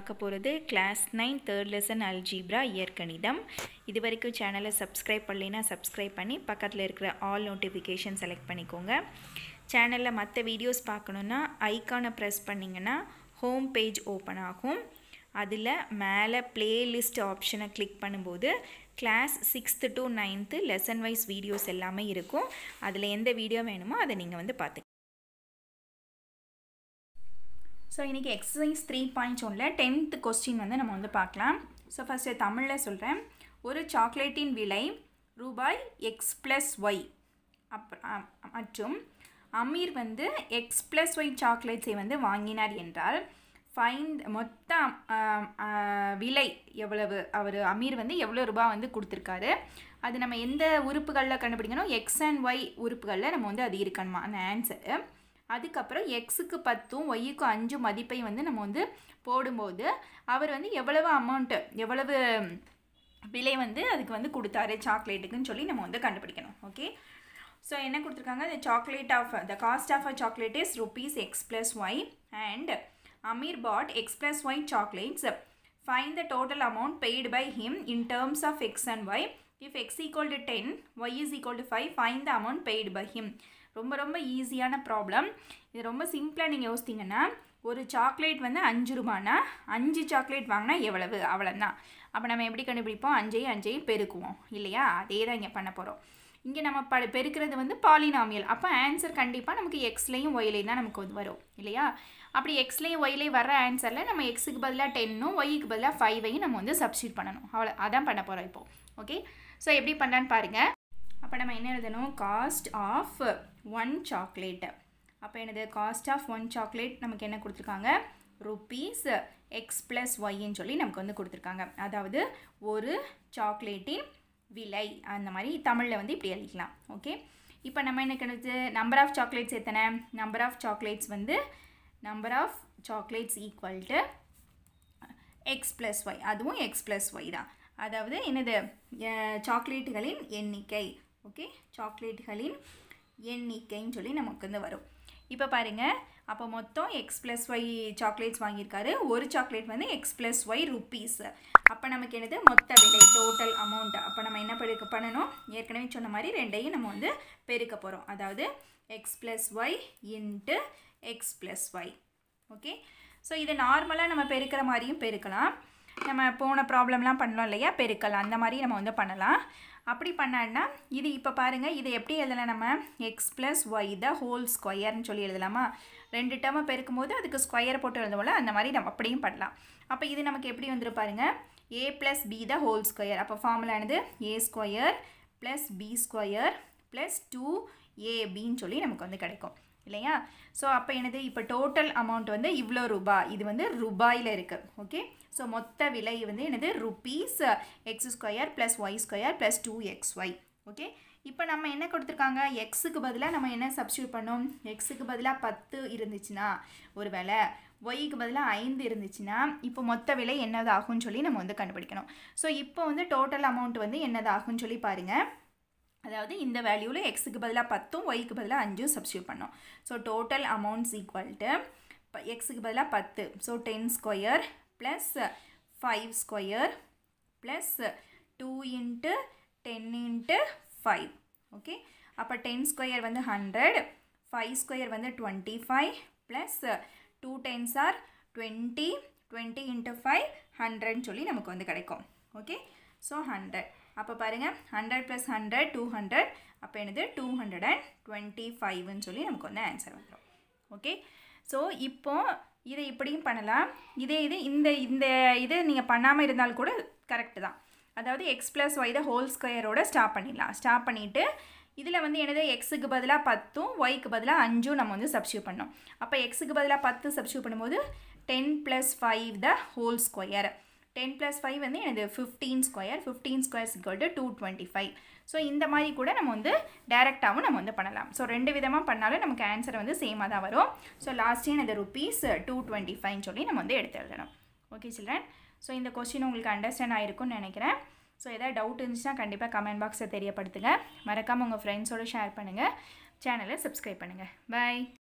பார்க்க போகிறது class nine third lesson algebra இயற்கணிதம் இது வரைக்கும் சேனலை சப்ஸ்கிரைப் பண்ணலைன்னா சப்ஸ்கிரைப் பண்ணி பக்கத்தில் இருக்கிற ஆல் நோட்டிஃபிகேஷன் செலக்ட் பண்ணிக்கோங்க சேனலில் மற்ற வீடியோஸ் பார்க்கணுன்னா ஐக்கானை ப்ரெஸ் பண்ணிங்கன்னா ஹோம் பேஜ் ஓப்பன் ஆகும் அதில் மேலே பிளேலிஸ்ட் ஆப்ஷனை கிளிக் பண்ணும்போது class sixth to ninth lesson wise videos எல்லாமே இருக்கும் அதில் எந்த வீடியோ வேணுமோ அதை நீங்கள் வந்து பார்த்து ஸோ இன்றைக்கி எக்ஸசைஸ் த்ரீ பாயிண்ட் ஒனில் டென்த்து கொஸ்டின் வந்து நம்ம வந்து பார்க்கலாம் ஸோ ஃபஸ்ட்டு தமிழில் சொல்கிறேன் ஒரு சாக்லேட்டின் விலை ரூபாய் எக்ஸ் ப்ளஸ் ஒய் அப் மற்றும் அமீர் வந்து எக்ஸ் ப்ளஸ் ஒய் சாக்லேட்ஸை வந்து வாங்கினார் என்றால் ஃபைண்ட் மொத்த விலை எவ்வளவு அவர் அமீர் வந்து எவ்வளோ ரூபாய் வந்து கொடுத்துருக்காரு அது நம்ம எந்த உறுப்புகளில் கண்டுபிடிக்கணும் எக்ஸ் அண்ட் ஒய் உறுப்புகளில் நம்ம வந்து அது இருக்கணுமா அந்த ஆன்சரு அதுக்கப்புறம் எக்ஸுக்கு பத்தும் ஒய்யுக்கும் அஞ்சு மதிப்பை வந்து நம்ம வந்து போடும்போது அவர் வந்து எவ்வளவு அமௌண்ட்டு எவ்வளவு விலை வந்து அதுக்கு வந்து கொடுத்தாரு சாக்லேட்டுக்குன்னு சொல்லி நம்ம வந்து கண்டுபிடிக்கணும் ஓகே ஸோ என்ன கொடுத்துருக்காங்க the chocolate of the cost of a chocolate is rupees x plus y and Amir bought x plus y chocolates find the total amount paid by him in terms of x and y if x equal to ten y is equal to five find the amount paid by him ரொம்ப ரொம்ப ஈஸியான problem இது ரொம்ப சிம்பிளாக நீங்கள் யோசித்தீங்கன்னா ஒரு chocolate வந்து அஞ்சு ரூபானா அஞ்சு சாக்லேட் வாங்கினா எவ்வளவு அவ்வளோதான் அப்போ நம்ம எப்படி கண்டுபிடிப்போம் அஞ்சையும் அஞ்சையும் பெருக்குவோம் இல்லையா அதே தான் இங்கே பண்ண போகிறோம் இங்கே நம்ம ப பெருக்கிறது வந்து பாலினாமியல் அப்போ ஆன்சர் கண்டிப்பாக நமக்கு எக்ஸ்லேயும் ஒய்லேயும் தான் நமக்கு வந்து வரும் இல்லையா அப்படி எக்ஸ்லேயும் ஒய்லேயும் வர ஆன்சரில் நம்ம எக்ஸுக்கு பதிலாக டென்னும் ஒய்க்கு பதிலாக ஃபைவையும் நம்ம வந்து சப்ஸ்டியூட் பண்ணணும் அவ்வளோ அதான் பண்ண போகிறோம் இப்போது ஓகே ஸோ எப்படி பண்ணலான்னு பாருங்கள் அப்போ நம்ம என்ன எழுதணும் காஸ்ட் ஆஃப் ஒன் சாக்லேட்டு அப்போ என்னது காஸ்ட் ஆஃப் ஒன் சாக்லேட் நமக்கு என்ன கொடுத்துருக்காங்க ருப்பீஸ் எக்ஸ் ப்ளஸ் ஒய்ன்னு சொல்லி நமக்கு வந்து கொடுத்துருக்காங்க அதாவது ஒரு சாக்லேட்டின் விலை அந்த மாதிரி தமிழில் வந்து இப்படி எழுதிக்கலாம் ஓகே இப்போ நம்ம என்ன கிடைச்சது நம்பர் ஆஃப் சாக்லேட்ஸ் எத்தனை நம்பர் ஆஃப் சாக்லேட்ஸ் வந்து number of chocolates equal to x plus y அதுவும் எக்ஸ் ப்ளஸ் ஒய் தான் அதாவது என்னது சாக்லேட்டுகளின் எண்ணிக்கை ஓகே சாக்லேட்டுகளின் எண்ணிக்கைன்னு சொல்லி நமக்கு வந்து வரும் இப்போ பாருங்கள் அப்போ மொத்தம் எக்ஸ் ப்ளஸ் ஒய் சாக்லேட்ஸ் வாங்கியிருக்காரு ஒரு சாக்லேட் வந்து எக்ஸ் ப்ளஸ் ஒய் ருப்பீஸ் அப்போ நமக்கு என்னது மொத்த விலை டோட்டல் அமௌண்ட் அப்போ நம்ம என்ன பெருக்க பண்ணணும் ஏற்கனவே சொன்ன மாதிரி ரெண்டையும் நம்ம வந்து பெருக்க போகிறோம் அதாவது x plus y into x plus y okay so இதை நார்மலாக நம்ம பெருக்கிற மாதிரியும் பெருக்கலாம் நம்ம போன ப்ராப்ளம்லாம் பண்ணலாம் இல்லையா பெருக்கலாம் அந்த மாதிரி நம்ம வந்து பண்ணலாம் அப்படி பண்ணான்னா இது இப்போ பாருங்கள் இதை எப்படி எழுதலாம் நம்ம x plus y the whole ஸ்கொயர்னு சொல்லி எழுதலாமா ரெண்டு டேர்மை பெருக்கும் போது அதுக்கு ஸ்கொயர் போட்டு எழுதுவோம்ல அந்த மாதிரி நம்ம அப்படியும் பண்ணலாம் அப்போ இது நமக்கு எப்படி வந்துரு பாருங்க a plus b the whole square அப்போ ஃபார்முலானது a square plus b square plus two ஏபின்னு சொல்லி நமக்கு வந்து கிடைக்கும் இல்லையா ஸோ அப்போ என்னது இப்போ டோட்டல் அமௌண்ட் வந்து இவ்வளோ ரூபாய் இது வந்து ரூபாயில் இருக்குது ஓகே ஸோ மொத்த விலை வந்து என்னது rupees x square plus y square plus two x y okay இப்போ நம்ம என்ன கொடுத்துருக்காங்க எக்ஸுக்கு பதிலாக நம்ம என்ன சப்ஸ்டியூட் பண்ணோம் எக்ஸுக்கு பதிலாக பத்து இருந்துச்சுன்னா ஒரு வேலை ஒய்க்கு பதிலாக ஐந்து இருந்துச்சுன்னா இப்போ மொத்த விலை என்னது ஆகும்னு சொல்லி நம்ம வந்து கண்டுபிடிக்கணும் ஸோ இப்போ வந்து டோட்டல் அமௌண்ட் வந்து என்னது ஆகும்னு சொல்லி பாருங்கள் அதாவது இந்த வேல்யூவில் எக்ஸுக்கு பதிலாக பத்தும் ஒய்க்கு பதிலாக அஞ்சும் சப்ஸ்டியூட் பண்ணோம் so total amounts equal to எக்ஸுக்கு பதிலாக பத்து so ten square plus five square plus two into ten into five okay அப்போ டென் ஸ்கொயர் வந்து ஹண்ட்ரட் ஃபைவ் ஸ்கொயர் வந்து twenty five plus two tens or twenty twenty into five ஹண்ட்ரட்னு சொல்லி நமக்கு வந்து கிடைக்கும் ஓகே ஸோ ஹண்ட்ரட் அப்போ பாருங்கள் hundred plus hundred two hundred அப்போ என்னது டூ ஹண்ட்ரட் அண்ட் டுவெண்ட்டி ஃபைவ்னு சொல்லி நமக்கு வந்து ஆன்சர் வந்துடும் ஓகே ஸோ இப்போ இதை இப்படியும் பண்ணலாம் இதே இது இந்த இந்த இது நீங்கள் பண்ணாமல் இருந்தால் கூட கரெக்டு தான் அதாவது x plus y the whole ஸ்கொயரோட ஸ்டாப் பண்ணிடலாம் ஸ்டாப் பண்ணிவிட்டு இதில் வந்து என்னது எக்ஸுக்கு பதிலாக பத்தும் ஒய்க்கு பதிலாக அஞ்சும் நம்ம வந்து சப்ஸ்டியூட் பண்ணோம் அப்போ எக்ஸுக்கு பதிலாக பத்து சப்ஸ்டியூட் பண்ணும்போது ten plus five the whole square ten plus five வந்து எனது fifteen square fifteen square equal to two twenty five so இந்த மாதிரி கூட நம்ம வந்து டேரெக்டாகவும் நம்ம வந்து பண்ணலாம் ஸோ ரெண்டு விதமாக பண்ணாலும் நமக்கு ஆன்சர் வந்து சேமாக தான் வரும் ஸோ லாஸ்ட் இந்த ருபீஸ் டூ டுவெண்ட்டி ஃபைவ்னு சொல்லி நம்ம வந்து எடுத்து எழுதணும் ஓகே சில்ட்ரன் ஸோ இந்த கொஸ்டின் உங்களுக்கு அண்டர்ஸ்டாண்ட் ஆகிருக்கும்னு நினைக்கிறேன் ஸோ எதாவது டவுட் இருந்துச்சுன்னா கண்டிப்பாக கமெண்ட் பாக்ஸை தெரியப்படுத்துங்க மறக்காமல் உங்கள் ஃப்ரெண்ட்ஸோடு ஷேர் பண்ணுங்கள் சேனலை சப்ஸ்கிரைப் பண்ணுங்கள் பாய்